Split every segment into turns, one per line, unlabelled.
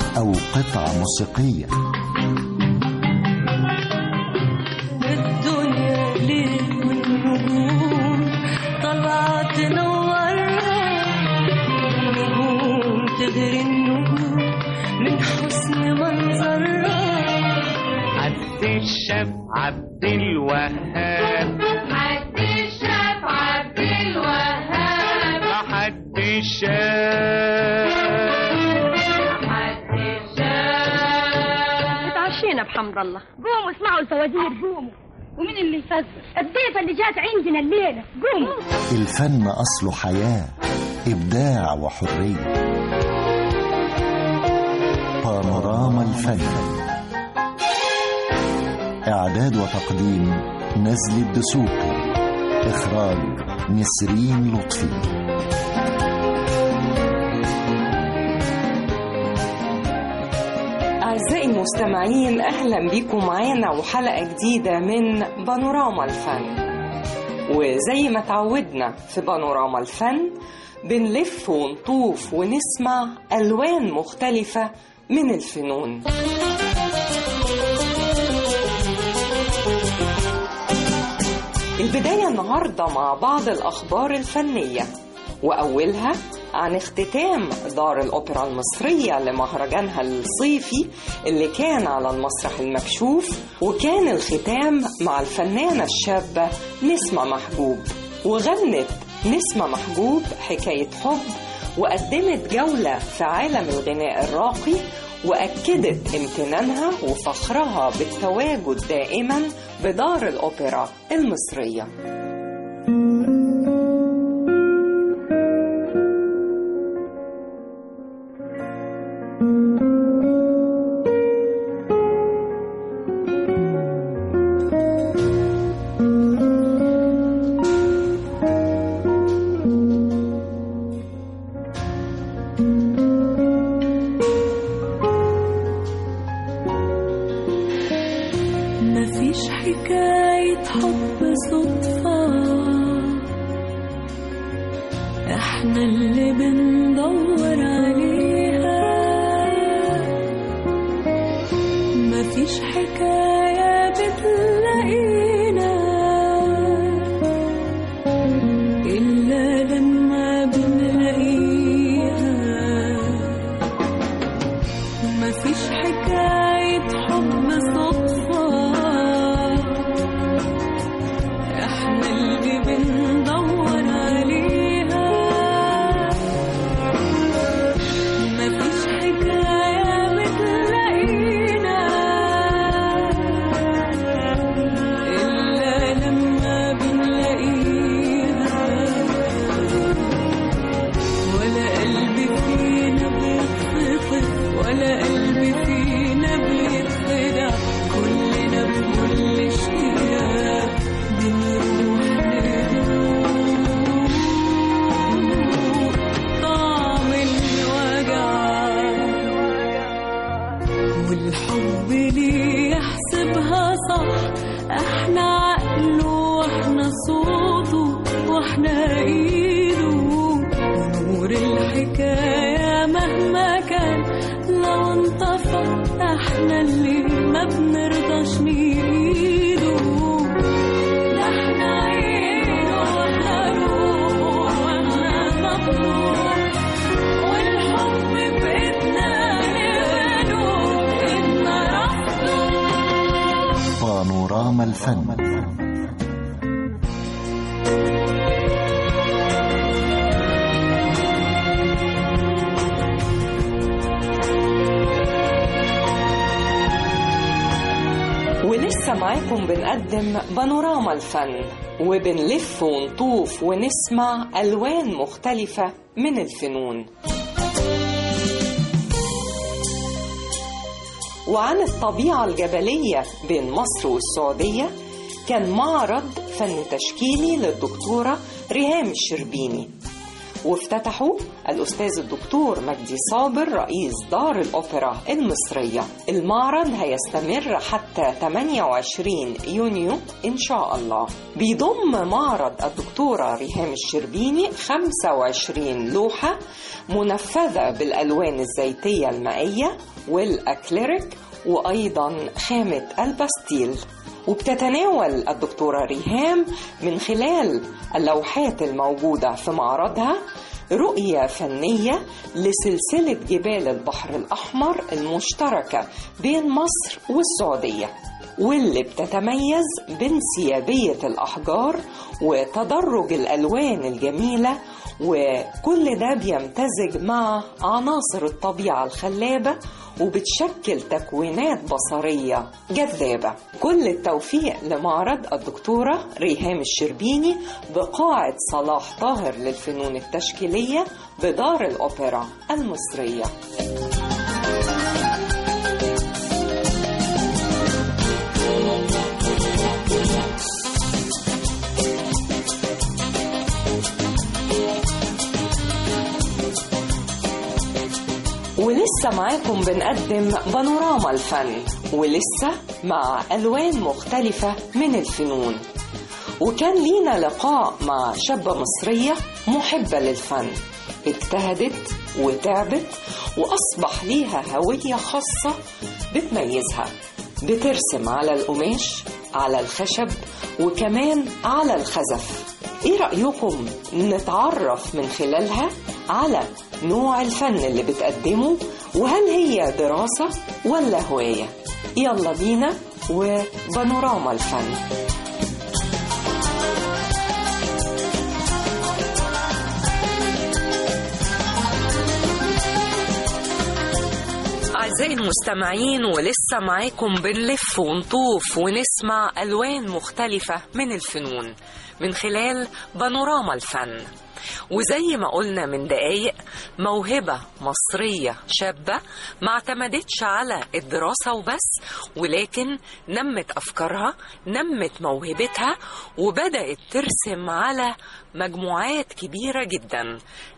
أو قطعة موسيقية
الدنيا ليل والنجوم طلعت تنورها النجوم تغري النجوم من حسن منظرها
عبد الشاب عبد الوهاب
عبد الشاف عبد الوهاب
حد الشاب
عبد الشاف
اتعشينا بحمد الله قوموا اسمعوا الفوازير قوموا ومين اللي يفزر الضيفة اللي جات عندنا الليلة قوموا
الفن أصله حياة إبداع وحرية بانوراما الفن إعداد وتقديم نزل الدسوقي إخراج نسرين لطفي
أعزائي المستمعين أهلا بيكم معانا وحلقة جديدة من بانوراما الفن وزي ما تعودنا في بانوراما الفن بنلف ونطوف ونسمع ألوان مختلفة من الفنون البداية النهاردة مع بعض الأخبار الفنية وأولها عن اختتام دار الأوبرا المصرية لمهرجانها الصيفي اللي كان على المسرح المكشوف وكان الختام مع الفنانة الشابة نسمة محجوب وغنت نسمة محجوب حكاية حب وقدمت جولة في عالم الغناء الراقي وأكدت امتنانها وفخرها بالتواجد دائما بدار الأوبرا المصرية
مفيش حكاية حب صدفة احنا اللي بندور عليها مفيش حكاية بتلاقينا إلا لما بنلاقيها مفيش حكاية حب صدفة احنا اللي بندور عليها مفيش حكاية بتلاقينا إلا لما بنلاقيها ولا قلب فينا بيتخطف ولا قلب فينا بيتخدع كلنا بكل شيء بنروح ندوق طعم الوجع والحب ليه يحسبها صح احنا عقله واحنا صوته واحنا ايده ونور الحكاية مهما كان لو انطفى احنا اللي ما بنرضاش نيده ده احنا عينه واحنا روح واحنا مطلوب والحب بإيدنا نقبله بإيدنا رفضه
بانوراما الفن
ولسه معاكم بنقدم بانوراما الفن وبنلف ونطوف ونسمع ألوان مختلفة من الفنون وعن الطبيعة الجبلية بين مصر والسعودية كان معرض فن تشكيلي للدكتورة ريهام الشربيني وافتتحوا الأستاذ الدكتور مجدي صابر رئيس دار الأوبرا المصرية المعرض هيستمر حتى 28 يونيو إن شاء الله بيضم معرض الدكتورة ريهام الشربيني 25 لوحة منفذة بالألوان الزيتية المائية والأكليريك وأيضا خامة الباستيل وبتتناول الدكتورة ريهام من خلال اللوحات الموجودة في معرضها رؤية فنية لسلسلة جبال البحر الأحمر المشتركة بين مصر والسعودية واللي بتتميز بانسيابية الأحجار وتدرج الألوان الجميلة وكل ده بيمتزج مع عناصر الطبيعة الخلابة وبتشكل تكوينات بصرية جذابة كل التوفيق لمعرض الدكتورة ريهام الشربيني بقاعة صلاح طاهر للفنون التشكيلية بدار الأوبرا المصرية ولسه معاكم بنقدم بانوراما الفن ولسه مع ألوان مختلفة من الفنون وكان لينا لقاء مع شابة مصرية محبة للفن اجتهدت وتعبت وأصبح ليها هوية خاصة بتميزها بترسم على القماش على الخشب وكمان على الخزف ايه رأيكم نتعرف من خلالها على نوع الفن اللي بتقدمه وهل هي دراسة ولا هواية يلا بينا وبانوراما الفن أعزائي المستمعين ولسه معاكم بنلف ونطوف ونسمع ألوان مختلفة من الفنون من خلال بانوراما الفن وزي ما قلنا من دقايق موهبة مصرية شابة ما اعتمدتش على الدراسة وبس ولكن نمت أفكارها نمت موهبتها وبدأت ترسم على مجموعات كبيرة جدا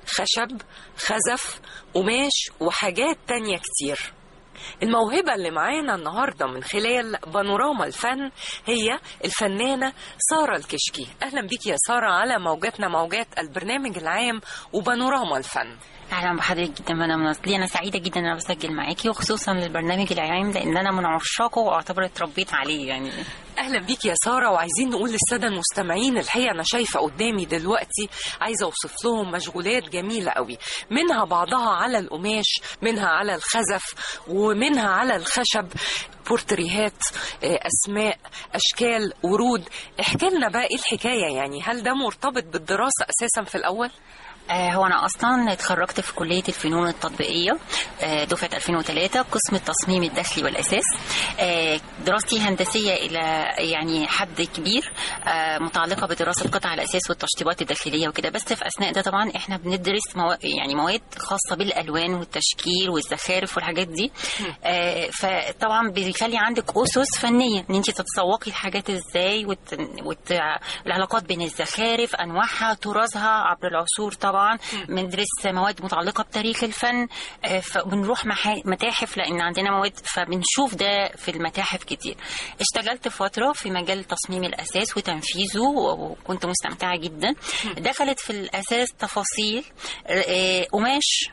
خشب خزف قماش وحاجات تانية كتير الموهبة اللي معانا النهاردة من خلال بانوراما الفن هي الفنانة سارة الكشكي أهلا بك يا سارة على موجاتنا موجات البرنامج العام وبانوراما الفن
اهلا بحضرتك جدا مدام نازلي انا سعيده جدا ان انا بسجل معاكي وخصوصا البرنامج العام لان انا من عشاقه واعتبر اتربيت عليه يعني
اهلا بيك يا ساره وعايزين نقول للساده المستمعين الحقيقه انا شايفه قدامي دلوقتي عايزه اوصف لهم مشغولات جميله قوي منها بعضها على القماش منها على الخزف ومنها على الخشب بورتريهات آه، اسماء اشكال ورود احكي لنا بقى ايه الحكايه يعني هل ده مرتبط بالدراسه اساسا في الاول
آه هو انا اصلا اتخرجت في كليه الفنون التطبيقيه آه دفعه 2003 قسم التصميم الداخلي والاساس آه دراستي هندسيه الى يعني حد كبير آه متعلقه بدراسه قطع الاساس والتشطيبات الداخليه وكده بس في اثناء ده طبعا احنا بندرس مو... يعني مواد خاصه بالالوان والتشكيل والزخارف والحاجات دي آه فطبعا بيخلي عندك اسس فنيه ان انت تتسوقي الحاجات ازاي وت... وت... العلاقات بين الزخارف انواعها طرازها عبر العصور طبعا بندرس مواد متعلقه بتاريخ الفن آه، فبنروح محا- متاحف لان عندنا مواد فبنشوف ده في المتاحف كتير اشتغلت فتره في مجال تصميم الاساس وتنفيذه وكنت مستمتعه جدا دخلت في الاساس تفاصيل آه، قماش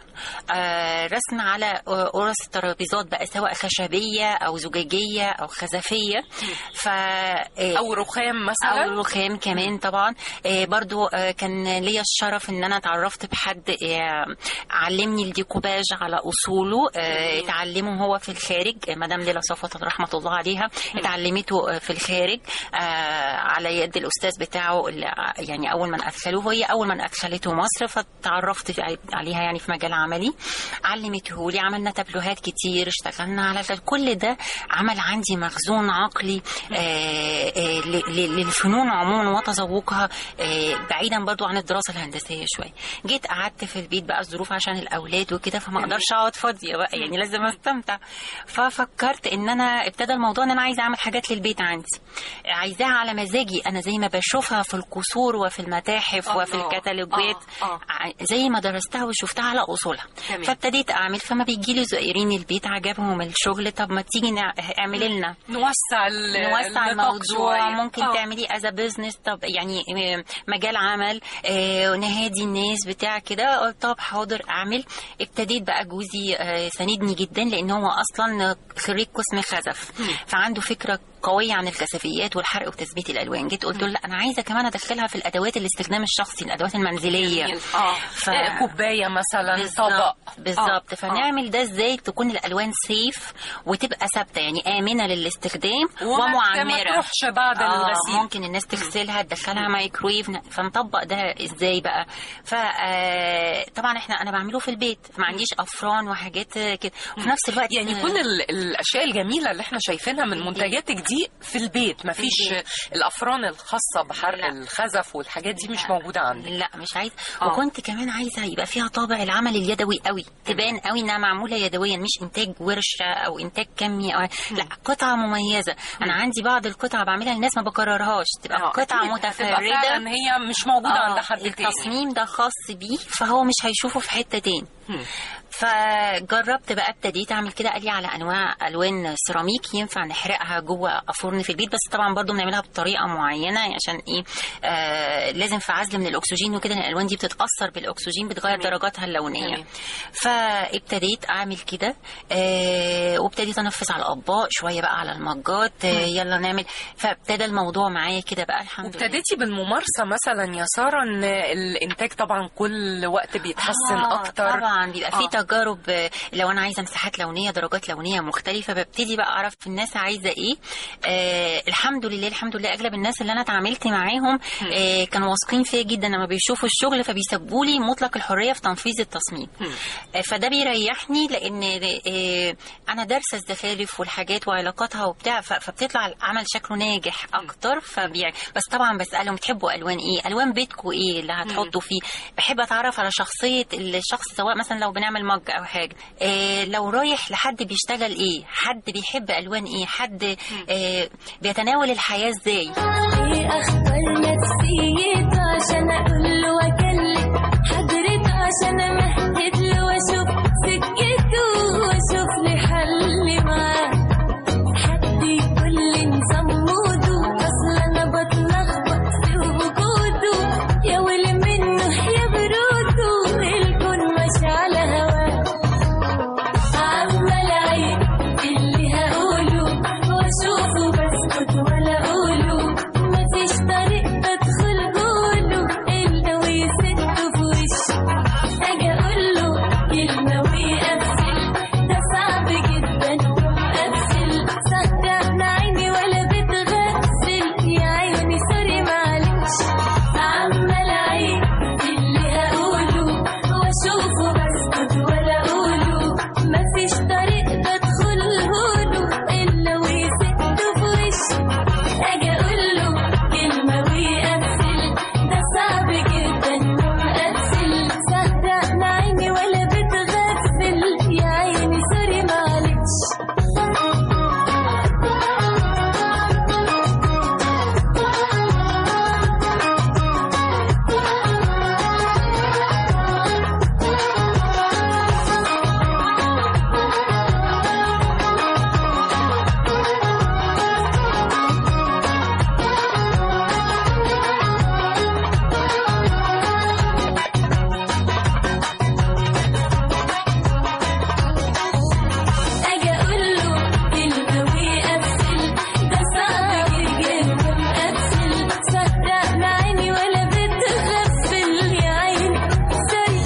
آه، رسم على آه، قرص الترابيزات بقى سواء خشبيه او زجاجيه او خزفيه ف آه،
او رخام مثلا
او رخام كمان طبعا آه، برضو آه، كان ليا الشرف ان انا اتعرفت بحد آه، علمني الديكوباج على اصوله آه، اتعلمه هو في الخارج آه، مدام ليلى صفوت رحمه الله عليها اتعلمته آه، في الخارج آه، على يد الاستاذ بتاعه اللي ع- يعني اول من ادخلوه وهي اول من ادخلته مصر فتعرفت في- عليها يعني في مجال عملي علمته لي عملنا تابلوهات كتير اشتغلنا على ده. كل ده عمل عندي مخزون عقلي آه، آه، ل- ل- للفنون عموما وتذوقها آه، بعيدا برضو عن الدراسه الهندسيه شويه جيت قعدت في البيت بقى الظروف عشان الاولاد وكده فما اقدرش اقعد فاضيه بقى يعني لازم استمتع ففكرت ان انا ابتدى الموضوع ان انا عايزه اعمل حاجات للبيت عندي عايزاها على مزاجي انا زي ما بشوفها في القصور وفي المتاحف وفي
الله.
الكتالوجات
آه، آه.
ع- زي ما درستها وشفتها على اصولها
تمام.
فابتديت اعمل فما بيجي لي زائرين البيت عجبهم الشغل طب ما تيجي نع- اعملي لنا
نوسع ال-
نوسع
النطاق
الموضوع
شوية.
ممكن
آه.
تعملي از بزنس طب يعني آه، مجال عمل آه، نهادي الناس بتاع كده قلت طب حاضر اعمل ابتديت بقى جوزي آه، ساندني جدا لان هو اصلا خريج قسم خزف فعنده فكره قوية عن الكثافيات والحرق وتثبيت الألوان جيت قلت له لا أنا عايزة كمان أدخلها في الأدوات الاستخدام الشخصي الأدوات المنزلية
جميل. اه
ف-
آه، كوبايه مثلا طبق
بالظبط بالظبط
آه.
فنعمل ده ازاي تكون الالوان سيف وتبقى ثابته يعني امنه للاستخدام
وما-
ومعمره
ما تروحش بعد
آه
الغسيل.
ممكن الناس تغسلها تدخلها مايكرويف ن- فنطبق ده ازاي بقى فطبعا احنا انا بعمله في البيت ما عنديش افران وحاجات كده وفي نفس الوقت
يعني كل ال- الاشياء الجميله اللي احنا شايفينها من منتجاتك دي في البيت ما فيش
البيت.
الافران الخاصه بحرق
لا.
الخزف والحاجات دي مش موجوده عندك
لا مش عايز
آه.
وكنت كمان عايزه يبقى فيها طابع العمل اليدوي قوي تبان قوي انها معموله يدويا مش انتاج ورشه او انتاج كمي أو لا قطعه مميزه انا عندي بعض القطع بعملها للناس ما بكررهاش تبقى
آه،
قطعه
أكيد. هتبقى
متفرده
فعلا هي مش موجوده
آه،
عند حد تاني
التصميم ده خاص بيه فهو مش هيشوفه في حته تاني فجربت بقى ابتديت اعمل كده قال لي على انواع الوان سيراميك ينفع نحرقها جوه فرن في البيت بس طبعا برضو بنعملها بطريقه معينه عشان ايه آه لازم في عزل من الاكسجين وكده لأن الالوان دي بتتاثر بالاكسجين بتغير درجاتها اللونيه
تمام.
فابتديت اعمل كده آه وابتديت انفذ على الاطباق شويه بقى على المجات آه يلا نعمل فابتدى الموضوع معايا كده بقى الحمد لله
وابتديتي بالممارسه مثلا يا ساره ان الانتاج طبعا كل وقت بيتحسن
آه
اكتر
طبعا بيبقى في
آه.
تجارب آه، لو انا عايزه مساحات لونيه درجات لونيه مختلفه ببتدي بقى اعرف الناس عايزه ايه آه الحمد لله الحمد لله اغلب الناس اللي انا اتعاملت معاهم آه كانوا واثقين فيا جدا لما بيشوفوا الشغل فبيسبوا لي مطلق الحريه في تنفيذ التصميم آه فده بيريحني لان آه انا دارسه الزخارف والحاجات وعلاقاتها وبتاع ف- فبتطلع العمل شكله ناجح اكتر فبيع بس طبعا بسالهم تحبوا الوان ايه الوان بيتكم ايه اللي هتحطوا فيه بحب اتعرف على شخصيه الشخص سواء مثلا لو بنعمل مج او حاجه إيه لو رايح لحد بيشتغل ايه حد بيحب الوان ايه حد إيه بيتناول الحياه ازاي
ايه اخبار نفسيته عشان اقول له واكلم حضرته عشان امهد له واشوف سكته واشوف لي حل معاه حد يقول لي نظام موده اصل انا بتلخبط في وجوده يا ويلي منه يا بروده الكون ماشي على هواه عمال اعيد اللي هقوله واشوفه بسكت ولا اقوله مفيش طريق بدخل جوله الا ويسد في وشي اجي اقوله كلمه ويقفل ده صعب جدا اقفل صدقنا عيني ولا بتغفل يا عيوني سوري معلش عمال اعيد اللي هقوله واشوفه بسكت ولا اقوله مفيش طريق بدخله له الا ويسد في وشي اجي اقوله كلمه ويقفل ده صعب جدا اقفل صدقنا عيني ولا بتغفل يا عيني سوري معلش اجي اقوله كلمه ويقفل ده صعب جدا اقفل صدقنا عيني ولا بتغفل يا عيني سوري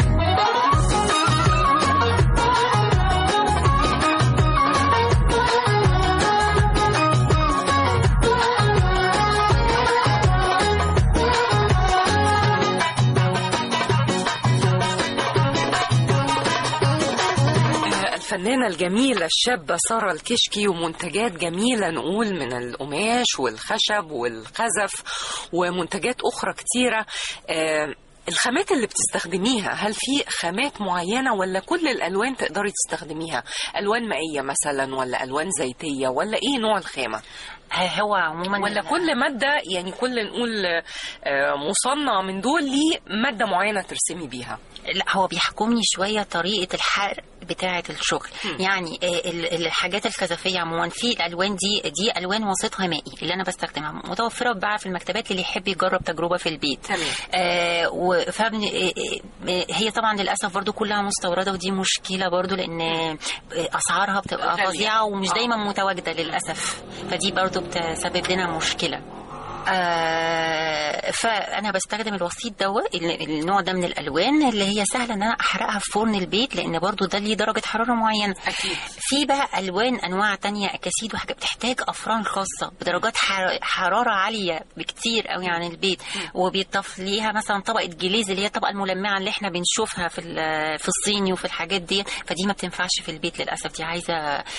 آه، الفنانة الجميلة الشابة سارة الكشكي ومنتجات جميلة نقول من القماش والخشب والخزف ومنتجات أخرى كتيرة آه، الخامات اللي بتستخدميها هل في خامات معينة ولا كل الألوان تقدري تستخدميها ألوان مائية مثلا ولا ألوان زيتية ولا إيه نوع الخامة
ه- هو عموما
ولا كل مادة يعني كل نقول آه، مصنع من دول ليه مادة معينة ترسمي بيها
لا هو بيحكمني شويه طريقه الحرق بتاعه الشغل يعني آه، ال- الحاجات الخزفيه عموما في الالوان دي دي الوان وسطها مائي اللي انا بستخدمها متوفره بقى في المكتبات اللي يحب يجرب تجربه في البيت
تمام.
آه و- فبن- آه، آه، هي طبعا للاسف برضو كلها مستورده ودي مشكله برضو لان آه، اسعارها بتبقى
غالية.
فظيعه ومش
آه.
دايما متواجده للاسف فدي برضو بتسبب لنا مشكله آه فانا بستخدم الوسيط دوت ال- النوع ده من الالوان اللي هي سهله ان انا احرقها في فرن البيت لان برضو ده ليه درجه حراره معينه
أكيد.
في بقى الوان انواع تانية اكاسيد وحاجات بتحتاج افران خاصه بدرجات حر- حراره عاليه بكتير قوي عن البيت وبيضاف ليها مثلا طبقه جليز اللي هي الطبقه الملمعه اللي احنا بنشوفها في ال- في الصيني وفي الحاجات دي فدي ما بتنفعش في البيت للاسف دي عايزه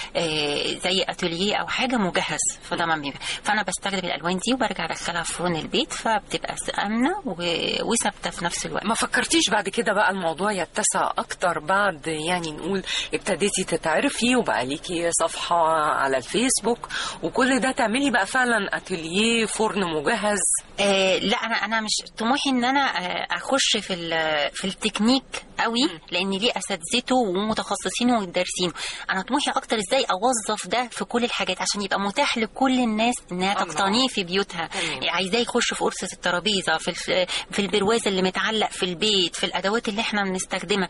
آه، زي اتوليه او حاجه مجهز فده ما بينفع. فانا بستخدم الالوان دي وبرجع ادخلها في فرن البيت فبتبقى امنه و- وثابته في نفس الوقت
ما فكرتيش بعد كده بقى الموضوع يتسع اكتر بعد يعني نقول ابتديتي تتعرفي وبقى ليكي صفحة على الفيسبوك وكل ده تعملي بقى فعلا اتيليه فرن مجهز
آه لا انا انا مش طموحي ان انا آه اخش في ال- في التكنيك قوي لان ليه اساتذته ومتخصصينه ودارسينه انا طموحي اكتر ازاي اوظف ده في كل الحاجات عشان يبقى متاح لكل الناس انها
الله.
تقتنيه في بيوتها
تمام.
عايزاه يخش في قرصه الترابيزه في الف- في البرواز اللي متعلق في البيت في الادوات اللي احنا بنستخدمها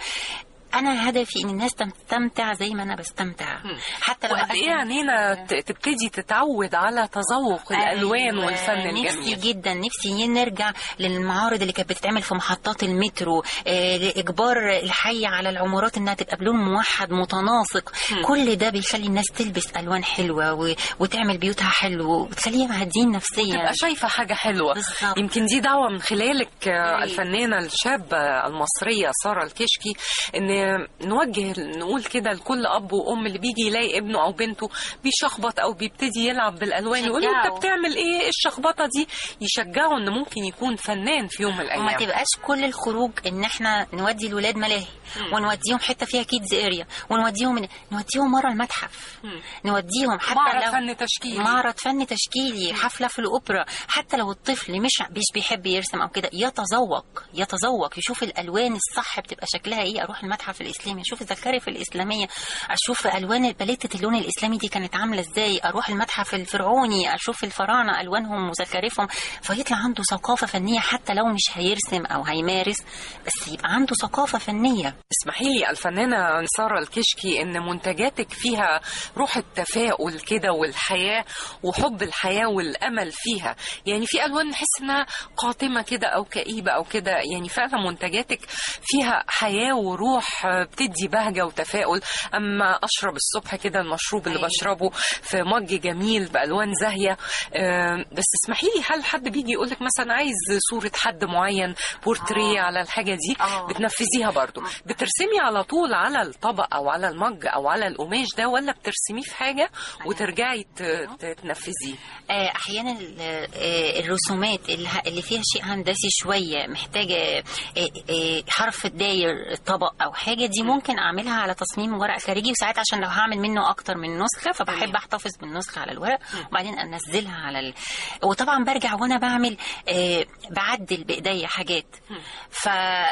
انا هدفي ان الناس تستمتع زي ما انا بستمتع حتى لو
وقد ايه عنينا ت- تبتدي تتعود على تذوق الالوان
أيوة،
والفن
نفسي
الجميل
جدا نفسي نرجع للمعارض اللي كانت بتتعمل في محطات المترو آه، لاجبار الحي على العمارات انها تبقى بلون موحد متناسق كل ده بيخلي الناس تلبس الوان حلوه و... وتعمل بيوتها حلو وتخليهم هادين نفسيا
تبقى شايفة حاجة حلوة
بالظبط.
يمكن دي دعوة من خلالك آه،
أيوة.
الفنانة الشابة المصرية سارة الكشكي ان نوجه نقول كده لكل اب وام اللي بيجي يلاقي ابنه او بنته بيشخبط او بيبتدي يلعب بالالوان يقول له انت
شجعه.
بتعمل ايه إيه الشخبطة دي يشجعه ان ممكن يكون فنان في يوم من
وما
الايام
تبقاش كل الخروج ان احنا نودي الولاد ملاهي ونوديهم حته فيها كيدز اريا ونوديهم نوديهم مره المتحف نوديهم حتى
معرض
لو
فن تشكيلي
معرض فن تشكيلي حفله في الاوبرا حتى لو الطفل مش مش بيحب يرسم او كده يتذوق يتذوق يشوف الالوان الصح بتبقى شكلها ايه اروح المتحف الاسلامي اشوف الزخارف الاسلاميه اشوف الوان باليته اللون الاسلامي دي كانت عامله ازاي اروح المتحف الفرعوني اشوف الفراعنه الوانهم وزخارفهم فيطلع عنده ثقافه فنيه حتى لو مش هيرسم او هيمارس بس يبقى عنده ثقافه فنيه
اسمحي لي الفنانة سارة الكشكي ان منتجاتك فيها روح التفاؤل كده والحياة وحب الحياة والامل فيها يعني في الوان نحس انها قاتمة كده او كئيبة او كده يعني فعلا منتجاتك فيها حياة وروح آه، بتدي بهجة وتفاؤل اما اشرب الصبح كده المشروب اللي
أيوة.
بشربه في مج جميل بالوان زاهية آه، بس اسمحي لي هل حد بيجي يقول لك مثلا عايز صورة حد معين بورتريه على الحاجة دي
آه.
بتنفذيها برضو بترسمي على طول على الطبق او على المج او على القماش ده ولا بترسميه في حاجه وترجعي ت- ت- تنفذيه
آه، احيانا ال- آه، الرسومات اللي ه- اللي فيها شيء هندسي شويه محتاجه آه، آه، حرف داير طبق او حاجه دي ممكن اعملها على تصميم ورق خارجي وساعات عشان لو هعمل منه اكتر من نسخه فبحب
تمام.
احتفظ بالنسخه على الورق وبعدين انزلها على ال... وطبعا برجع وانا بعمل آه، بعدل بايديا حاجات ف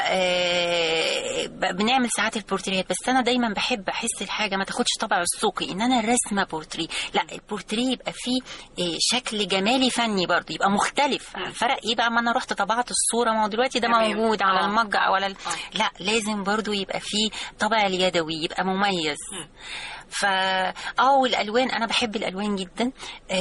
آه، ب- بنعمل ساعات البورتريهات بس انا دايما بحب احس الحاجه ما تاخدش طبع السوقي ان انا رسمه بورتري لا البورتري يبقى فيه آه، شكل جمالي فني برضه يبقى مختلف الفرق ايه بقى ما انا رحت طبعت الصوره ما هو دلوقتي ده
تمام.
موجود على
آه.
المج او على ال... لا لازم برضه يبقى فيه طبع اليدوي يبقى مميز ف اه والالوان انا بحب الالوان جدا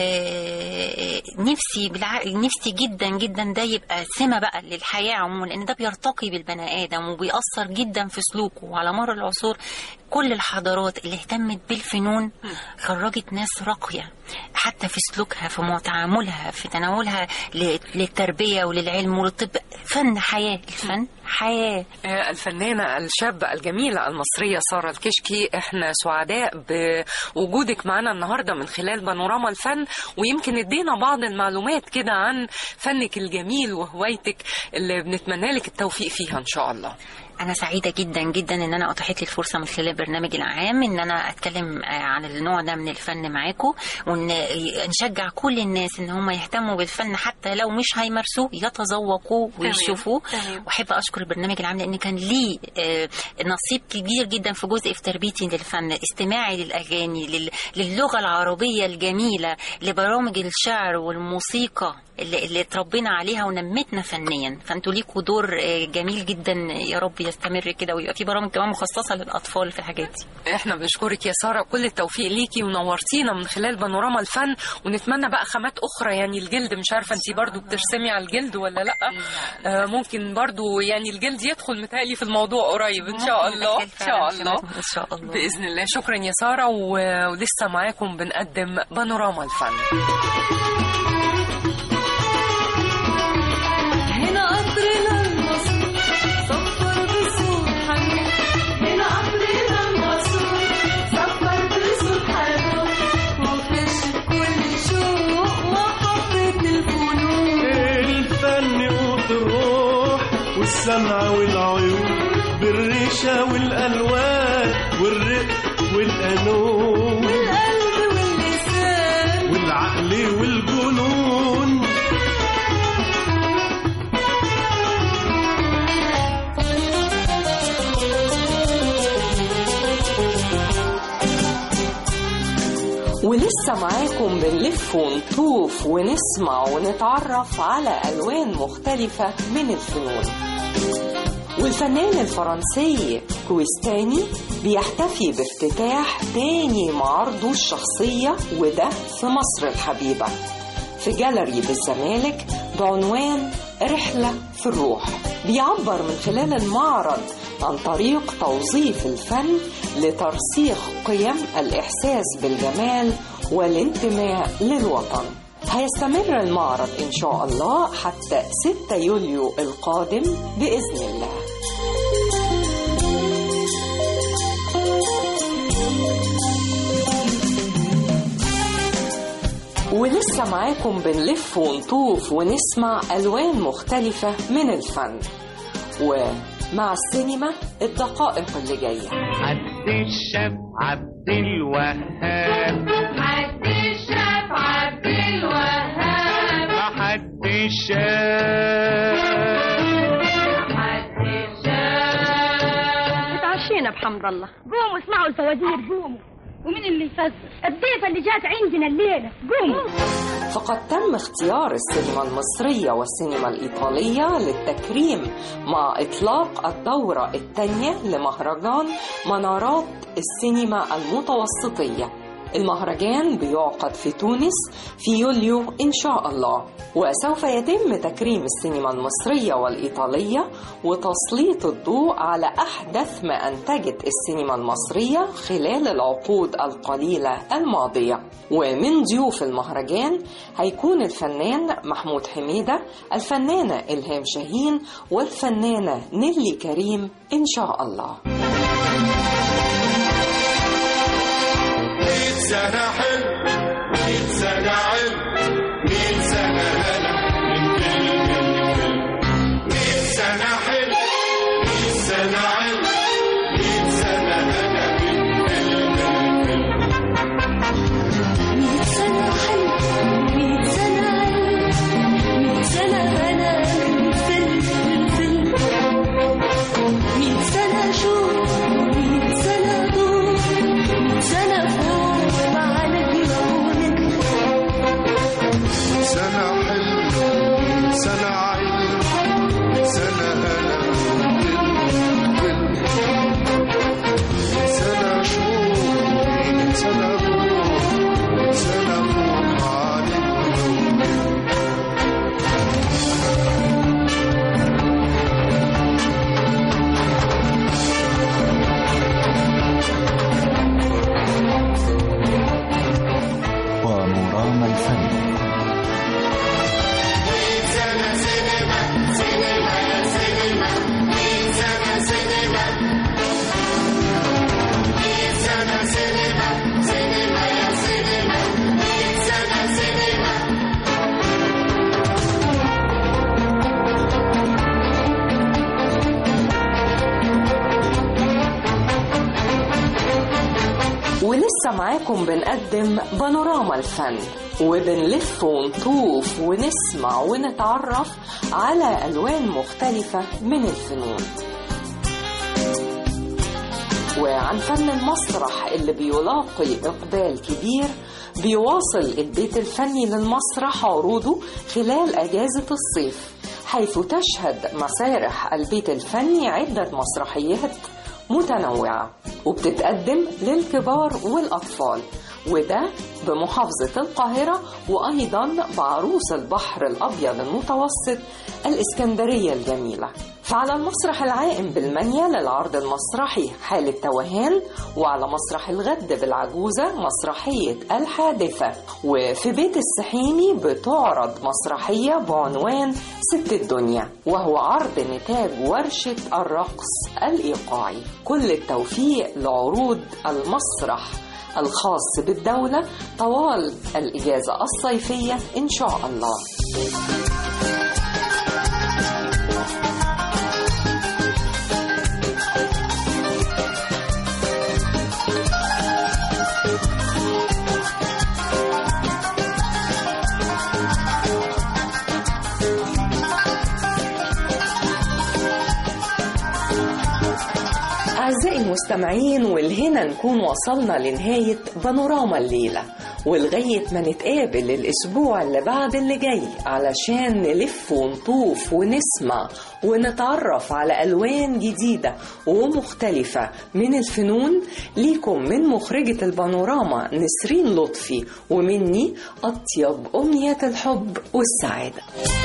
آه نفسي بالع... نفسي جدا جدا ده يبقى سمه بقى للحياه عموما لان ده بيرتقي بالبني ادم وبيأثر جدا في سلوكه وعلى مر العصور كل الحضارات اللي اهتمت بالفنون خرجت ناس راقيه حتى في سلوكها في تعاملها في تناولها ل- للتربيه وللعلم وللطب فن حياه الفن حياه
آه، الفنانة الشابة الجميلة المصرية سارة الكشكي احنا سعداء بوجودك معنا النهارده من خلال بانوراما الفن ويمكن ادينا بعض المعلومات كده عن فنك الجميل وهوايتك اللي بنتمنى لك التوفيق فيها ان شاء الله
انا سعيده جدا جدا ان انا اتاحت لي الفرصه من خلال البرنامج العام ان انا اتكلم آه، عن النوع ده من الفن معاكم وان نشجع كل الناس ان هم يهتموا بالفن حتى لو مش هيمارسوه يتذوقوه ويشوفوه
تمام.
واحب اشكر البرنامج العام لان كان ليه آه، نصيب كبير جدا في جزء في تربيتي للفن استماعي للاغاني لل- للغه العربيه الجميله لبرامج الشعر والموسيقى اللي, اللي اتربينا عليها ونمتنا فنيا فانتوا ليكوا دور آه، جميل جدا يا رب يستمر كده ويبقى في برامج كمان مخصصه للاطفال في الحاجات دي
احنا بنشكرك يا ساره كل التوفيق ليكي ونورتينا من خلال بانوراما الفن ونتمنى بقى خامات اخرى يعني الجلد مش عارفه انت برضو بترسمي على الجلد ولا لا آه ممكن برضو يعني الجلد يدخل متهيألي في الموضوع قريب ان شاء الله ان شاء الله
ان شاء الله
باذن الله شكرا يا ساره و- ولسه معاكم بنقدم بانوراما الفن
هنا قطرنا المصروف صفر بصوت حنون هنا قطرنا المصروف صفر بصوت حنون وخش بكل شوق وحفرة الفنون
الفن والروح والسمع والعيون بالريشة والألوان والرق والقانون
والقلب واللسان
والعقل والجنون
ولسه معاكم بنلف ونطوف ونسمع ونتعرف على ألوان مختلفة من الفنون والفنان الفرنسي كويستاني بيحتفي بافتتاح تاني معارضه الشخصية وده في مصر الحبيبة في جاليري بالزمالك بعنوان رحلة في الروح بيعبر من خلال المعرض عن طريق توظيف الفن لترسيخ قيم الإحساس بالجمال والانتماء للوطن هيستمر المعرض إن شاء الله حتى 6 يوليو القادم بإذن الله ولسه معاكم بنلف ونطوف ونسمع ألوان مختلفة من الفن ومع السينما الدقائق اللي جاية
عبد الشاب عبد الوهاب
عبد الشاف عبد الوهاب
حد الشاب
عبد الشاف
اتعشينا بحمد الله قوموا اسمعوا الفوازير قوموا ومين اللي يفزر الضيفة اللي جات عندنا الليلة قوموا
فقد تم اختيار السينما المصرية والسينما الإيطالية للتكريم مع إطلاق الدورة الثانية لمهرجان منارات السينما المتوسطية المهرجان بيعقد في تونس في يوليو إن شاء الله وسوف يتم تكريم السينما المصرية والإيطالية وتسليط الضوء على أحدث ما أنتجت السينما المصرية خلال العقود القليلة الماضية ومن ضيوف المهرجان هيكون الفنان محمود حميدة الفنانة إلهام شاهين والفنانة نيلي كريم إن شاء الله
مية سنة حلم مية سنة علم مية سنة هلا من فيلم لفيلم مية سنة حلم مية سنة علم مية سنة هلا من فيلم لفيلم
مية سنة حلم مية سنة علم مية سنة هنا من فيلم لفيلم مية سنة شوق مية سنة ضوء مية سنة فوق معانا
معاكم بنقدم بانوراما الفن وبنلف ونطوف ونسمع ونتعرف على ألوان مختلفة من الفنون وعن فن المسرح اللي بيلاقي إقبال كبير بيواصل البيت الفني للمسرح عروضه خلال أجازة الصيف حيث تشهد مسارح البيت الفني عدة مسرحيات متنوعة وبتتقدم للكبار والأطفال وده بمحافظة القاهرة وأيضا بعروس البحر الأبيض المتوسط الإسكندرية الجميلة فعلى المسرح العائم بالمنيا للعرض المسرحي حالة توهان وعلى مسرح الغد بالعجوزة مسرحية الحادثة وفي بيت السحيمي بتعرض مسرحية بعنوان ست الدنيا وهو عرض نتاج ورشة الرقص الإيقاعي كل التوفيق لعروض المسرح الخاص بالدولة طوال الإجازة الصيفية إن شاء الله أعزائي المستمعين والهنا نكون وصلنا لنهاية بانوراما الليلة ولغاية ما نتقابل الأسبوع اللي بعد اللي جاي علشان نلف ونطوف ونسمع ونتعرف على ألوان جديدة ومختلفة من الفنون ليكم من مخرجة البانوراما نسرين لطفي ومني أطيب أمنيات الحب والسعادة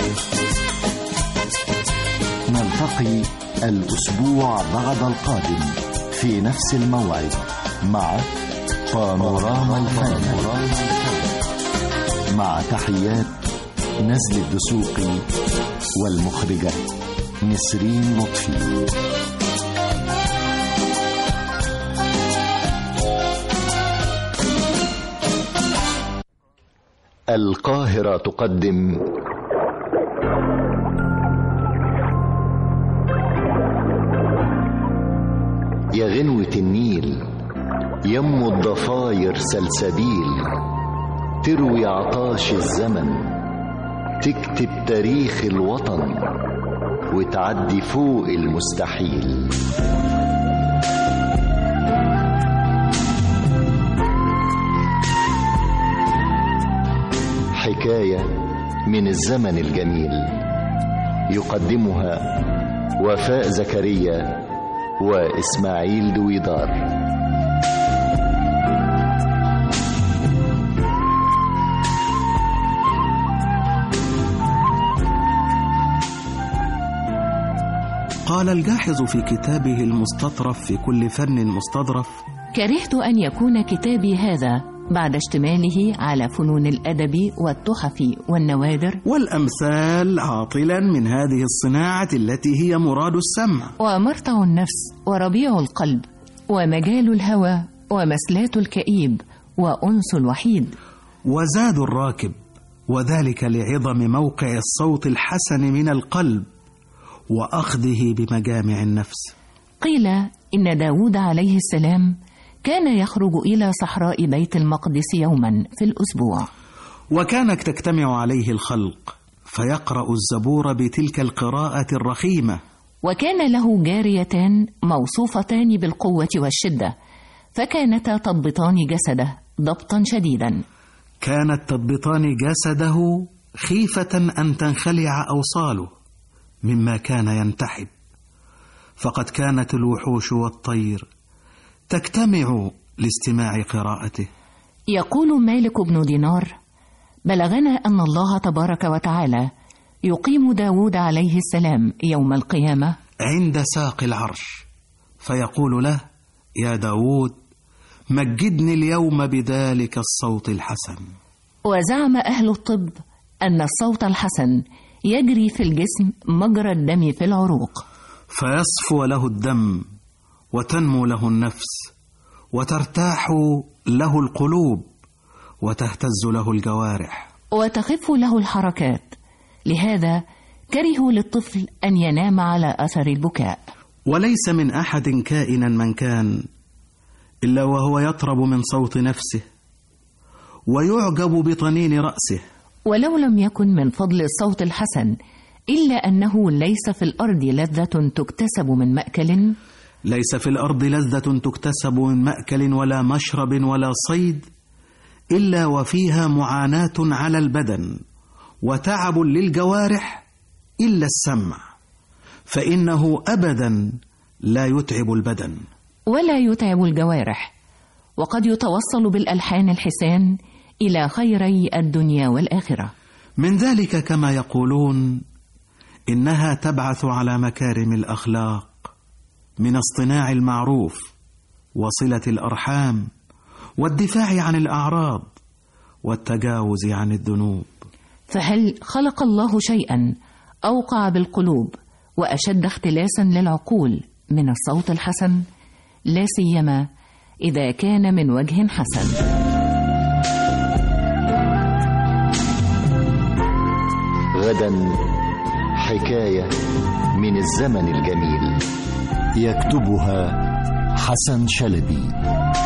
نلتقي الأسبوع بعد القادم في نفس الموعد مع بانوراما الفن مع تحيات نزل الدسوقي والمخرجة نسرين لطفي القاهرة تقدم يا غنوة النيل يم الضفاير سلسبيل تروي عطاش الزمن تكتب تاريخ الوطن وتعدي فوق المستحيل حكاية من الزمن الجميل يقدمها وفاء زكريا وإسماعيل دويدار
قال الجاحظ في كتابه المستطرف في كل فن مستظرف
كرهت أن يكون كتابي هذا بعد اشتماله على فنون الأدب والتحف والنوادر
والأمثال عاطلا من هذه الصناعة التي هي مراد السمع
ومرتع النفس وربيع القلب ومجال الهوى ومسلات الكئيب وأنس الوحيد
وزاد الراكب وذلك لعظم موقع الصوت الحسن من القلب وأخذه بمجامع النفس
قيل إن داود عليه السلام كان يخرج إلى صحراء بيت المقدس يوما في الأسبوع
وكانت تجتمع عليه الخلق فيقرأ الزبور بتلك القراءة الرخيمة
وكان له جاريتان موصوفتان بالقوة والشدة فكانتا تضبطان جسده ضبطا شديدا
كانت تضبطان جسده خيفة أن تنخلع أوصاله مما كان ينتحب فقد كانت الوحوش والطير تجتمع لاستماع قراءته
يقول مالك بن دينار بلغنا أن الله تبارك وتعالى يقيم داود عليه السلام يوم القيامة
عند ساق العرش فيقول له يا داود مجدني اليوم بذلك الصوت الحسن
وزعم أهل الطب أن الصوت الحسن يجري في الجسم مجرى الدم في العروق
فيصفو له الدم وتنمو له النفس وترتاح له القلوب وتهتز له الجوارح
وتخف له الحركات لهذا كرهوا للطفل أن ينام على أثر البكاء
وليس من أحد كائنا من كان إلا وهو يطرب من صوت نفسه ويعجب بطنين رأسه
ولو لم يكن من فضل الصوت الحسن إلا أنه ليس في الأرض لذة تكتسب من مأكل
ليس في الأرض لذة تكتسب من مأكل ولا مشرب ولا صيد إلا وفيها معاناة على البدن وتعب للجوارح إلا السمع فإنه أبدا لا يتعب البدن
ولا يتعب الجوارح وقد يتوصل بالألحان الحسان إلى خيري الدنيا والآخرة
من ذلك كما يقولون إنها تبعث على مكارم الأخلاق من اصطناع المعروف وصلة الأرحام والدفاع عن الأعراض والتجاوز عن الذنوب
فهل خلق الله شيئا أوقع بالقلوب وأشد اختلاسا للعقول من الصوت الحسن لا سيما إذا كان من وجه حسن
غدا حكاية من الزمن الجميل يكتبها حسن شلبي